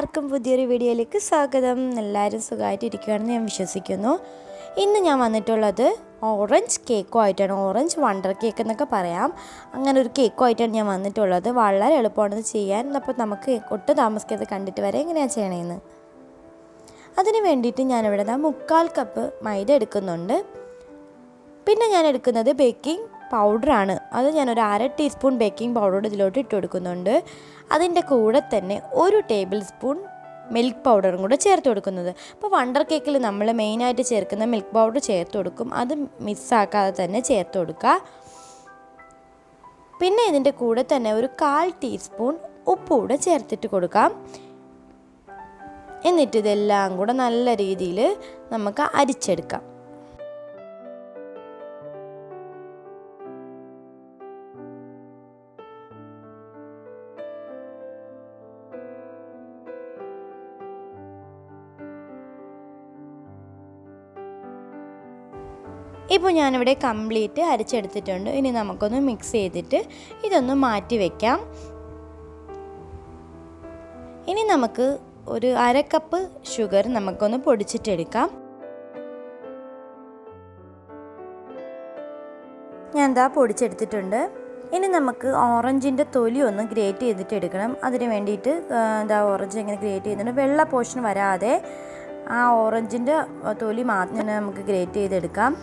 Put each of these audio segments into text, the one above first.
എല്ലാവർക്കും പുതിയൊരു വീഡിയോയിലേക്ക് സ്വാഗതം എല്ലാവരും സുഖമായിട്ട് ഇരിക്കുകയാണെന്ന് ഞാൻ വിശ്വസിക്കുന്നു ഇന്ന് ഞാൻ വന്നിട്ടുള്ളത് ഓറഞ്ച് കേക്കുമായിട്ടാണ് ഓറഞ്ച് വണ്ടർ കേക്ക് എന്നൊക്കെ പറയാം അങ്ങനെ ഒരു കേക്കുമായിട്ടാണ് ഞാൻ വന്നിട്ടുള്ളത് വളരെ എളുപ്പമാണ് ചെയ്യാൻ അപ്പോൾ നമുക്ക് ഒട്ടും താമസിക്കാതെ കണ്ടിട്ട് വരെ എങ്ങനെയാണ് ചെയ്യണേന്ന് അതിന് വേണ്ടിയിട്ട് ഞാനിവിടെ ദാ മുക്കാൽ കപ്പ് മൈദ എടുക്കുന്നുണ്ട് പിന്നെ ഞാൻ എടുക്കുന്നത് ബേക്കിംഗ് പൗഡറാണ് അത് ഞാനൊരു അര ടീസ്പൂൺ ബേക്കിംഗ് പൗഡർ ഇതിലോട്ട് ഇട്ട് കൊടുക്കുന്നുണ്ട് അതിൻ്റെ കൂടെ തന്നെ ഒരു ടേബിൾ സ്പൂൺ മിൽക്ക് പൗഡറും കൂടെ ചേർത്ത് കൊടുക്കുന്നത് അപ്പോൾ വണ്ടർ കേക്കിൽ നമ്മൾ മെയിനായിട്ട് ചേർക്കുന്ന മിൽക്ക് പൗഡർ ചേർത്ത് കൊടുക്കും അത് മിസ്സാക്കാതെ തന്നെ ചേർത്ത് കൊടുക്കുക പിന്നെ ഇതിൻ്റെ കൂടെ തന്നെ ഒരു കാൽ ടീസ്പൂൺ ഉപ്പ് കൂടെ ചേർത്തിട്ട് കൊടുക്കാം എന്നിട്ട് ഇതെല്ലാം കൂടെ നല്ല രീതിയിൽ നമുക്ക് അരിച്ചെടുക്കാം ഇപ്പോൾ ഞാനിവിടെ കംപ്ലീറ്റ് അരച്ചെടുത്തിട്ടുണ്ട് ഇനി നമുക്കൊന്ന് മിക്സ് ചെയ്തിട്ട് ഇതൊന്ന് മാറ്റി വയ്ക്കാം ഇനി നമുക്ക് ഒരു അര കപ്പ് ഷുഗർ നമുക്കൊന്ന് പൊടിച്ചിട്ടെടുക്കാം ഞാൻ എന്താ പൊടിച്ചെടുത്തിട്ടുണ്ട് ഇനി നമുക്ക് ഓറഞ്ചിൻ്റെ തൊലി ഒന്ന് ഗ്രേറ്റ് ചെയ്തിട്ട് എടുക്കണം അതിന് വേണ്ടിയിട്ട് എന്താ ഓറഞ്ച് എങ്ങനെ ഗ്രേറ്റ് ചെയ്യുന്നുണ്ട് വെള്ള പോർഷൻ വരാതെ ആ ഓറഞ്ചിൻ്റെ തൊലി മാത്രം നമുക്ക് ഗ്രേറ്റ് ചെയ്തെടുക്കാം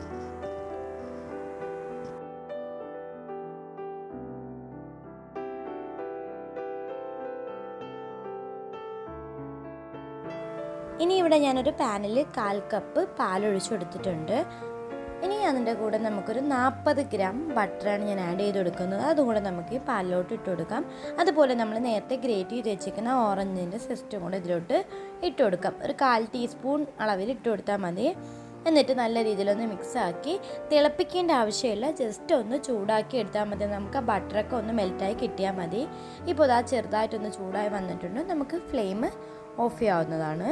ഇനി ഇവിടെ ഞാനൊരു പാനിൽ കാൽ കപ്പ് പാലൊഴിച്ച് കൊടുത്തിട്ടുണ്ട് ഇനി അതിൻ്റെ കൂടെ നമുക്കൊരു നാൽപ്പത് ഗ്രാം ബട്ടറാണ് ഞാൻ ആഡ് ചെയ്ത് കൊടുക്കുന്നത് അതും കൂടെ നമുക്ക് ഈ പാലിലോട്ട് ഇട്ട് കൊടുക്കാം അതുപോലെ നമ്മൾ നേരത്തെ ഗ്രേറ്റ് ചെയ്ത് വെച്ചിരിക്കുന്ന ഓറഞ്ചിൻ്റെ സിസ്റ്റം കൂടെ ഇതിലോട്ട് ഇട്ട് കൊടുക്കാം ഒരു കാൽ ടീസ്പൂൺ അളവിൽ ഇട്ട് കൊടുത്താൽ മതി എന്നിട്ട് നല്ല രീതിയിലൊന്ന് മിക്സ് ആക്കി തിളപ്പിക്കേണ്ട ആവശ്യമില്ല ജസ്റ്റ് ഒന്ന് ചൂടാക്കി എടുത്താൽ മതി നമുക്ക് ആ ബട്ടറൊക്കെ ഒന്ന് മെൽറ്റായി കിട്ടിയാൽ മതി ഇപ്പോൾ ഇതാ ചെറുതായിട്ടൊന്ന് ചൂടായി വന്നിട്ടുണ്ട് നമുക്ക് ഫ്ലെയിം ഓഫ് ചെയ്യാവുന്നതാണ്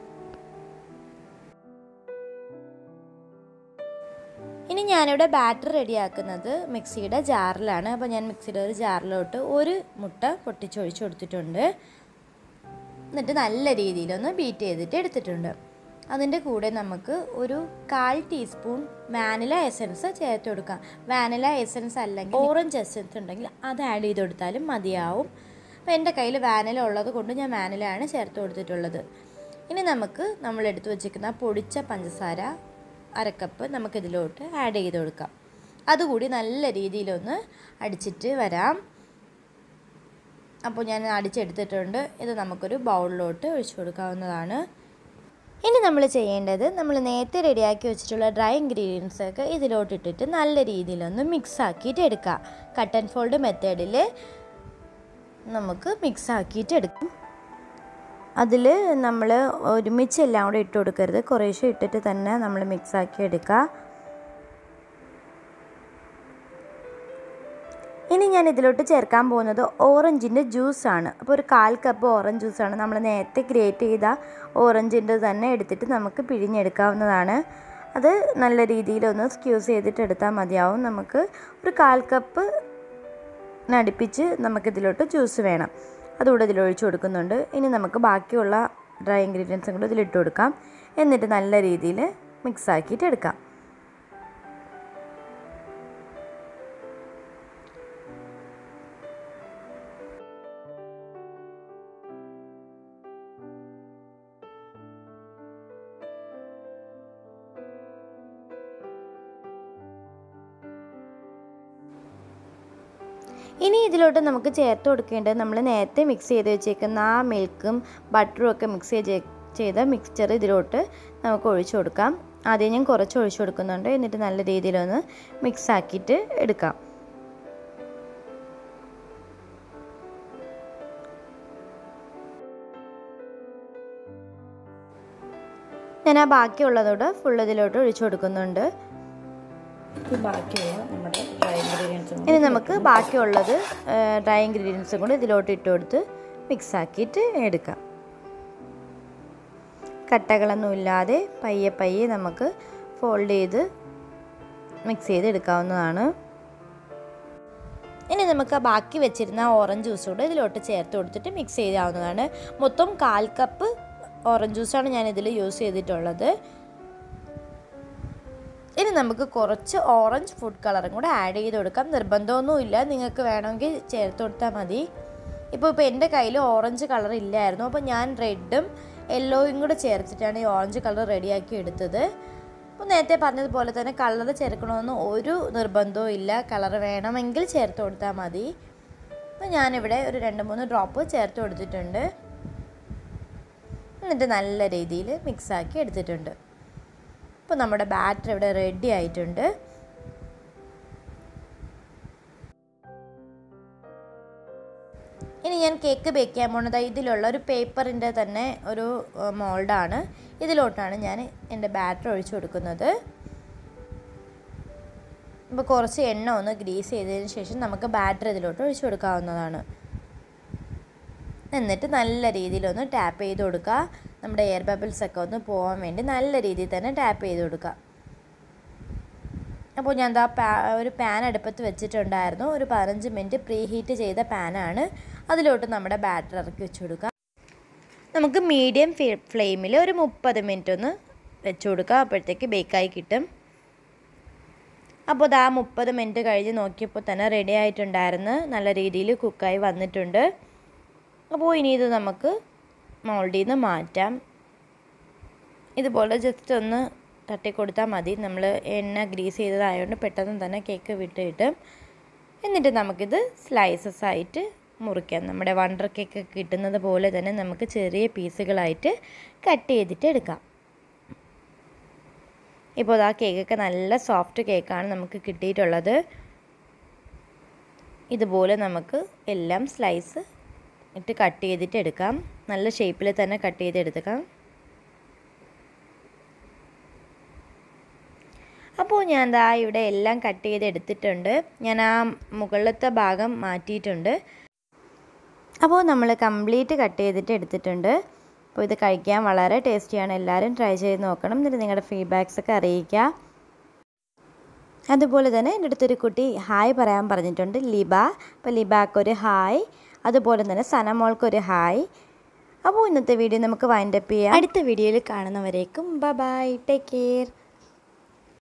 ഇനി ഞാനിവിടെ ബാറ്റർ റെഡിയാക്കുന്നത് മിക്സിയുടെ ജാറിലാണ് അപ്പോൾ ഞാൻ മിക്സിയുടെ ഒരു ജാറിലോട്ട് ഒരു മുട്ട പൊട്ടിച്ചൊഴിച്ച് കൊടുത്തിട്ടുണ്ട് എന്നിട്ട് നല്ല രീതിയിലൊന്ന് ബീറ്റ് ചെയ്തിട്ട് എടുത്തിട്ടുണ്ട് അതിൻ്റെ കൂടെ നമുക്ക് ഒരു കാൽ ടീസ്പൂൺ വാനില എസൻസ് ചേർത്ത് കൊടുക്കാം വാനില എസൻസ് അല്ലെങ്കിൽ ഓറഞ്ച് എസൻസ് ഉണ്ടെങ്കിൽ അത് ആഡ് ചെയ്ത് കൊടുത്താലും മതിയാവും അപ്പോൾ എൻ്റെ കയ്യിൽ വാനില ഉള്ളത് കൊണ്ട് ഞാൻ വാനിലയാണ് ചേർത്ത് കൊടുത്തിട്ടുള്ളത് ഇനി നമുക്ക് നമ്മൾ എടുത്തു വച്ചിരിക്കുന്ന പൊടിച്ച പഞ്ചസാര അരക്കപ്പ് നമുക്കിതിലോട്ട് ആഡ് ചെയ്ത് കൊടുക്കാം അതുകൂടി നല്ല രീതിയിലൊന്ന് അടിച്ചിട്ട് വരാം അപ്പോൾ ഞാൻ അടിച്ചെടുത്തിട്ടുണ്ട് ഇത് നമുക്കൊരു ബൗളിലോട്ട് ഒഴിച്ചു കൊടുക്കാവുന്നതാണ് ഇനി നമ്മൾ ചെയ്യേണ്ടത് നമ്മൾ നേരത്തെ റെഡിയാക്കി വെച്ചിട്ടുള്ള ഡ്രൈ ഇൻഗ്രീഡിയൻസ് ഒക്കെ ഇതിലോട്ട് ഇട്ടിട്ട് നല്ല രീതിയിലൊന്ന് മിക്സ് ആക്കിയിട്ട് എടുക്കുക കട്ട് ആൻഡ് ഫോൾഡ് മെത്തേഡിൽ നമുക്ക് മിക്സ് ആക്കിയിട്ട് എടുക്കും അതിൽ നമ്മൾ ഒരുമിച്ച് എല്ലാം കൂടെ ഇട്ട് കൊടുക്കരുത് കുറേശ്ശെ ഇട്ടിട്ട് തന്നെ നമ്മൾ മിക്സ് ആക്കി എടുക്കുക ഇനി ഞാൻ ഇതിലോട്ട് ചേർക്കാൻ പോകുന്നത് ഓറഞ്ചിൻ്റെ ജ്യൂസാണ് അപ്പോൾ ഒരു കാൽ കപ്പ് ഓറഞ്ച് ജ്യൂസാണ് നമ്മൾ നേരത്തെ ഗ്രേറ്റ് ചെയ്ത ഓറഞ്ചിൻ്റെ തന്നെ എടുത്തിട്ട് നമുക്ക് പിഴിഞ്ഞെടുക്കാവുന്നതാണ് അത് നല്ല രീതിയിലൊന്ന് സ്ക്യൂസ് ചെയ്തിട്ട് എടുത്താൽ മതിയാവും നമുക്ക് ഒരു കാൽ കപ്പ് നടിപ്പിച്ച് നമുക്കിതിലോട്ട് ജ്യൂസ് വേണം അതുകൂടെ ഇതിൽ ഒഴിച്ചു കൊടുക്കുന്നുണ്ട് ഇനി നമുക്ക് ബാക്കിയുള്ള ഡ്രൈ ഇൻഗ്രീഡിയൻസും കൂടെ ഇതിലിട്ട് കൊടുക്കാം എന്നിട്ട് നല്ല രീതിയിൽ മിക്സ് ആക്കിയിട്ട് എടുക്കാം ഇനി ഇതിലോട്ട് നമുക്ക് ചേർത്ത് കൊടുക്കേണ്ടത് നമ്മൾ നേരത്തെ മിക്സ് ചെയ്ത് വെച്ചേക്കുന്ന ആ മിൽക്കും ബട്ടറും ഒക്കെ മിക്സ് ചെയ്ത് ചെയ്ത മിക്സ്ചർ ഇതിലോട്ട് നമുക്ക് ഒഴിച്ചു കൊടുക്കാം ആദ്യം ഞാൻ കുറച്ച് ഒഴിച്ചു കൊടുക്കുന്നുണ്ട് എന്നിട്ട് നല്ല രീതിയിലൊന്ന് മിക്സ് ആക്കിയിട്ട് എടുക്കാം ഞാൻ ആ ബാക്കിയുള്ളതോടെ ഫുൾ ഇതിലോട്ട് ഒഴിച്ചു കൊടുക്കുന്നുണ്ട് ബാക്കിയുള്ള നമ്മുടെ ഡ്രൈ ഇൻഗ്രീഡിയൻസും ഇനി നമുക്ക് ബാക്കിയുള്ളത് ഡ്രൈ ഇൻഗ്രീഡിയൻസും കൂടി ഇതിലോട്ട് ഇട്ട് കൊടുത്ത് മിക്സ് ആക്കിയിട്ട് എടുക്കാം കട്ടകളൊന്നും ഇല്ലാതെ പയ്യെ പയ്യെ നമുക്ക് ഫോൾഡ് ചെയ്ത് മിക്സ് ചെയ്ത് എടുക്കാവുന്നതാണ് ഇനി നമുക്ക് ബാക്കി വെച്ചിരുന്ന ഓറഞ്ച് ജ്യൂസ് കൂടെ ഇതിലോട്ട് ചേർത്ത് കൊടുത്തിട്ട് മിക്സ് ചെയ്യാവുന്നതാണ് മൊത്തം കാൽ കപ്പ് ഓറഞ്ച് ജ്യൂസാണ് ഞാൻ ഇതിൽ യൂസ് ചെയ്തിട്ടുള്ളത് ഇനി നമുക്ക് കുറച്ച് ഓറഞ്ച് ഫുഡ് കളറും കൂടെ ആഡ് ചെയ്ത് കൊടുക്കാം നിർബന്ധമൊന്നുമില്ല നിങ്ങൾക്ക് വേണമെങ്കിൽ ചേർത്ത് കൊടുത്താൽ മതി ഇപ്പോൾ ഇപ്പോൾ എൻ്റെ കയ്യിൽ ഓറഞ്ച് കളർ ഇല്ലായിരുന്നു അപ്പോൾ ഞാൻ റെഡും യെല്ലോയും കൂടെ ചേർത്തിട്ടാണ് ഈ ഓറഞ്ച് കളർ റെഡിയാക്കി എടുത്തത് അപ്പോൾ നേരത്തെ പറഞ്ഞതുപോലെ തന്നെ കളർ ചേർക്കണമെന്ന് ഒരു നിർബന്ധവും ഇല്ല കളർ വേണമെങ്കിൽ ചേർത്ത് കൊടുത്താൽ മതി അപ്പോൾ ഞാനിവിടെ ഒരു രണ്ട് മൂന്ന് ഡ്രോപ്പ് ചേർത്ത് കൊടുത്തിട്ടുണ്ട് എന്നിട്ട് നല്ല രീതിയിൽ മിക്സാക്കി എടുത്തിട്ടുണ്ട് ഇപ്പോൾ നമ്മുടെ ബാറ്റർ ഇവിടെ റെഡി ആയിട്ടുണ്ട് ഇനി ഞാൻ കേക്ക് ബേക്ക് ചെയ്യാൻ പോണത് ഇതിലുള്ള ഒരു പേപ്പറിൻ്റെ തന്നെ ഒരു മോൾഡാണ് ഇതിലോട്ടാണ് ഞാൻ എൻ്റെ ബാറ്റർ ഒഴിച്ചു കൊടുക്കുന്നത് ഇപ്പോൾ കുറച്ച് എണ്ണ ഒന്ന് ഗ്രീസ് ചെയ്തതിന് ശേഷം നമുക്ക് ബാറ്റർ ഇതിലോട്ട് ഒഴിച്ചു കൊടുക്കാവുന്നതാണ് എന്നിട്ട് നല്ല രീതിയിലൊന്ന് ടാപ്പ് ചെയ്ത് കൊടുക്കുക നമ്മുടെ എയർ ബബിൾസ് ഒക്കെ ഒന്ന് പോകാൻ വേണ്ടി നല്ല രീതിയിൽ തന്നെ ടാപ്പ് ചെയ്ത് കൊടുക്കുക അപ്പോൾ ഞാൻ എന്താ പാ ഒരു പാൻ അടുപ്പത്ത് വെച്ചിട്ടുണ്ടായിരുന്നു ഒരു പതിനഞ്ച് മിനിറ്റ് പ്രീ ഹീറ്റ് ചെയ്ത പാനാണ് അതിലോട്ട് നമ്മുടെ ബാറ്റർ ഇറക്കി വെച്ച് കൊടുക്കുക നമുക്ക് മീഡിയം ഫ്ലെയിമിൽ ഒരു മുപ്പത് മിനിറ്റ് ഒന്ന് വെച്ച് കൊടുക്കുക അപ്പോഴത്തേക്ക് ബേക്കായി കിട്ടും അപ്പോൾ അത് ആ മുപ്പത് മിനിറ്റ് കഴിഞ്ഞ് നോക്കിയപ്പോൾ തന്നെ റെഡി ആയിട്ടുണ്ടായിരുന്നു നല്ല രീതിയിൽ കുക്കായി വന്നിട്ടുണ്ട് അപ്പോൾ ഇനി ഇത് നമുക്ക് മോൾഡിൽ നിന്ന് മാറ്റാം ഇതുപോലെ ജസ്റ്റ് ഒന്ന് തട്ടി കൊടുത്താൽ മതി നമ്മൾ എണ്ണ ഗ്രീസ് ചെയ്തതായതുകൊണ്ട് പെട്ടെന്ന് തന്നെ കേക്ക് വിട്ട് കിട്ടും എന്നിട്ട് നമുക്കിത് സ്ലൈസസ് ആയിട്ട് മുറിക്കാം നമ്മുടെ വണ്ടർ കേക്ക് കിട്ടുന്നത് പോലെ തന്നെ നമുക്ക് ചെറിയ പീസുകളായിട്ട് കട്ട് ചെയ്തിട്ട് എടുക്കാം ഇപ്പോൾ ആ കേക്കൊക്കെ നല്ല സോഫ്റ്റ് കേക്കാണ് നമുക്ക് കിട്ടിയിട്ടുള്ളത് ഇതുപോലെ നമുക്ക് എല്ലാം സ്ലൈസ് ഇട്ട് കട്ട് ചെയ്തിട്ട് എടുക്കാം നല്ല ഷേപ്പിൽ തന്നെ കട്ട് ചെയ്തെടുക്കാം അപ്പോൾ ഞാൻ ദാ ഇവിടെ എല്ലാം കട്ട് ചെയ്ത് എടുത്തിട്ടുണ്ട് ഞാൻ ആ മുകളിലത്തെ ഭാഗം മാറ്റിയിട്ടുണ്ട് അപ്പോൾ നമ്മൾ കംപ്ലീറ്റ് കട്ട് ചെയ്തിട്ട് എടുത്തിട്ടുണ്ട് അപ്പോൾ ഇത് കഴിക്കാൻ വളരെ ടേസ്റ്റിയാണ് എല്ലാവരും ട്രൈ ചെയ്ത് നോക്കണം എന്നിട്ട് നിങ്ങളുടെ ഫീഡ്ബാക്സ് ഒക്കെ അറിയിക്കുക അതുപോലെ തന്നെ എൻ്റെ അടുത്തൊരു കുട്ടി ഹായ് പറയാൻ പറഞ്ഞിട്ടുണ്ട് ലിബ അപ്പോൾ ലിബാക്കൊരു ഹായ് അതുപോലെ തന്നെ സനമോൾക്കൊരു ഹായ് അപ്പോൾ ഇന്നത്തെ വീഡിയോ നമുക്ക് വൈൻഡപ്പ് ചെയ്യാം അടുത്ത വീഡിയോയിൽ കാണുന്നവരേക്കും ബൈ ബൈ ടേക്ക് കെയർ